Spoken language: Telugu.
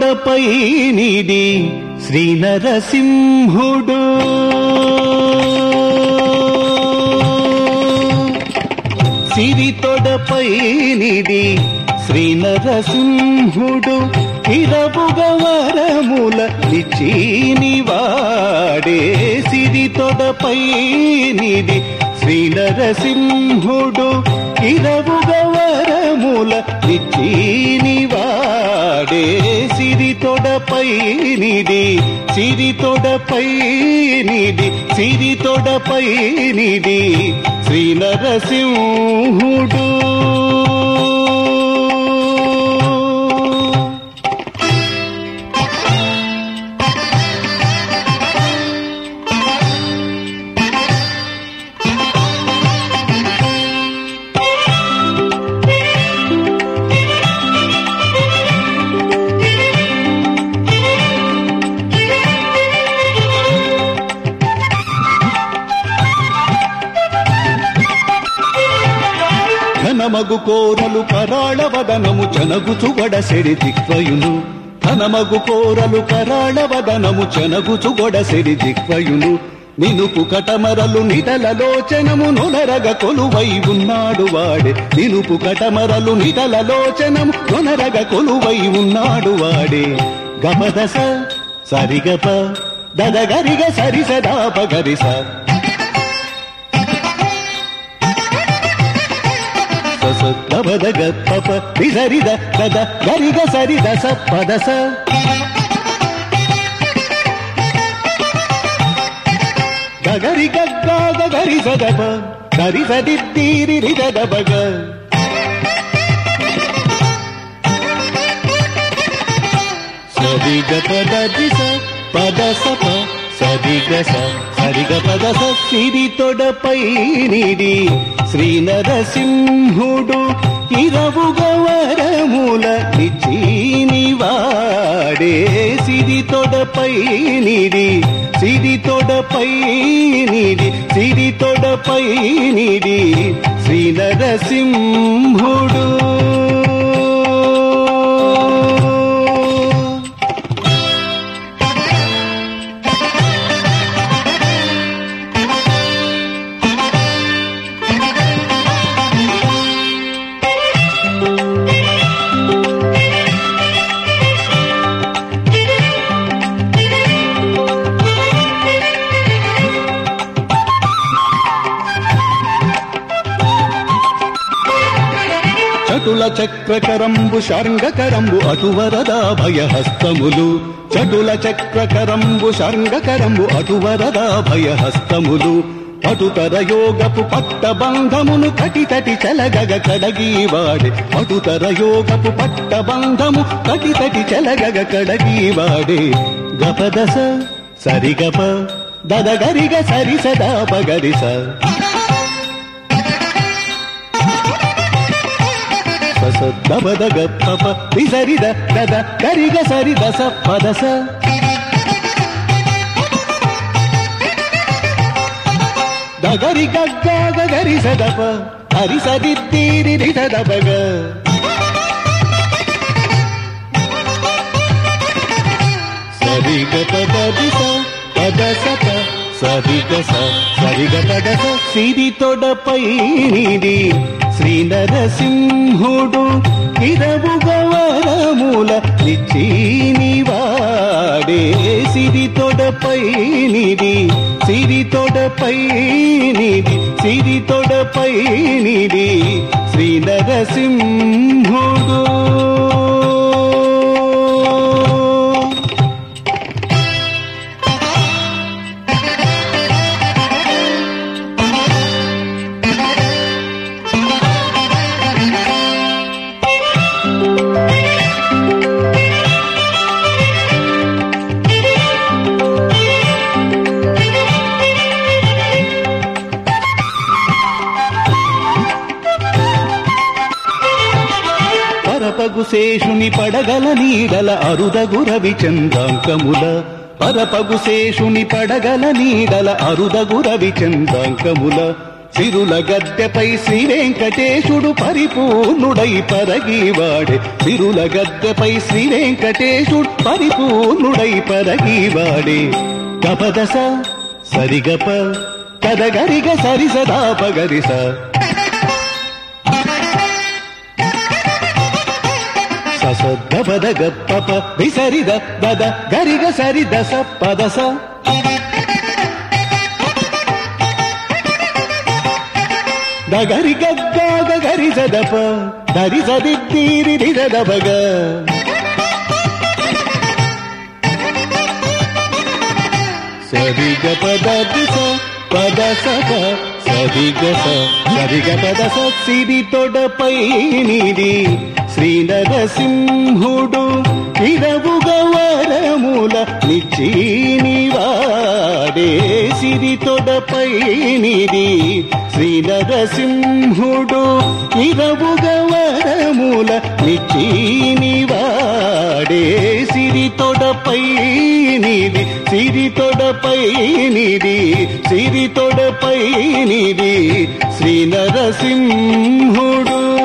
తొడపై నిడి శ్రీ నరసింహుడు సిరి తొడపై నిడి శ్రీ నరసింహుడు ఇరవుగ వరముల నిచీని వాడే సిరి తొడపై నిడి శ్రీ నరసింహుడు ఇరవుగ వరముల నిచీని వాడే సిరి తొడపై నిడి సిరి తొడపై నిడి సిరి తొడపై నిడి శ్రీ నరసింహుడు ఘనమగు కోరలు కరాళ వదనము చనగుచుగొడ సెడి దిక్వయును ఘనమగు కోరలు కరాళ వదనము చనగుచుగొడ సెడి దిక్వయును నినుపు కటమరలు నిటలలోచనము నొనరగ కొలువై ఉన్నాడు వాడే నినుపు కటమరలు నిటలలోచనము నొనరగ కొలువై ఉన్నాడు వాడే గమదస సరిగప దదగరిగ సరి సదాప గరిస సస దబదగ పప విసరిద దద గరిగ సరిద స పదస గగరి గగ్గాగ గరి సదప గరి సదిద్దీరి రిద బగ సరిగ పద దిస పద సప సరిగ స సరిగ పద స సిరి తొడపై నిడి శ్రీ నరసింహుడు ఇరవుగ వరముల నిచీని వాడే సిరి తొడపై నిడి సిరి తొడపై నిడి సిరి తొడపై నిడి శ్రీ నరసింహుడు చటుల చక్రకరంబు శర్ంగకరంబు అటువరదా భయహస్తములు చటుల చక్రకరంబు శర్ంగకరంబు అటువరదా భయహస్తములు పటుతర యోగపు పట్ట బంధమును కటితటి చలగగ కడగీవాడే పటుతర యోగపు పట్ట బంధము కటితటి చలగగ కడగీవాడే గపదస సరిగప దదగరిగ సరి సదా పగరిస సస దబదగ పప విసరిద దద గరిగ సరిద స పదస దగరి గగ్గాగ గరి సదప హరి సదిద్దీరి రిసదబగ సరిగ పద దిస పద సప సరిగ స సరిగ పద స సిరి తొడపై నిడి శ్రీ నరసింహుడు ఇరవుగ వరముల నిచ్చీని వాడే సిరి తొడపై నిడి సిరి తొడపై నిడి సిరి తొడపై నిడి శ్రీ నరసింహుడు పరపగు శేషుని పడగల నీడల అరుదగు రవి చందాంకముల పరపగు శేషుని పడగల నీడల అరుదగు రవి చందాంకముల సిరుల గద్దెపై శ్రీ వెంకటేశుడు పరిపూర్ణుడై పరగివాడే సిరుల గద్దెపై శ్రీ వెంకటేశుడు పరిపూర్ణుడై పరగివాడే గపదస సరిగప కదగరిగ సరి సదా పగరిస సస గపద గప్ప విసరిద దద గరిగ సరి దస పదస దగరి గగ్గాగ గరి సదప దరి సదిద్దీరి రిదబగ సరిగ పద దిస పద సప సరిగ స సరిగ పద స సిరి తొడపై నిది శ్రీ నరసింహుడు ఇరవుగ వరముల నిచ్చీని వాడే సిరి తొడపై నిది శ్రీ నరసింహుడు ఇరవుగ వరముల నిచ్చీని వాడే సిరి తొడపై నిది సిరి తొడపై నిది సిరి తొడపై నిది శ్రీ నరసింహుడు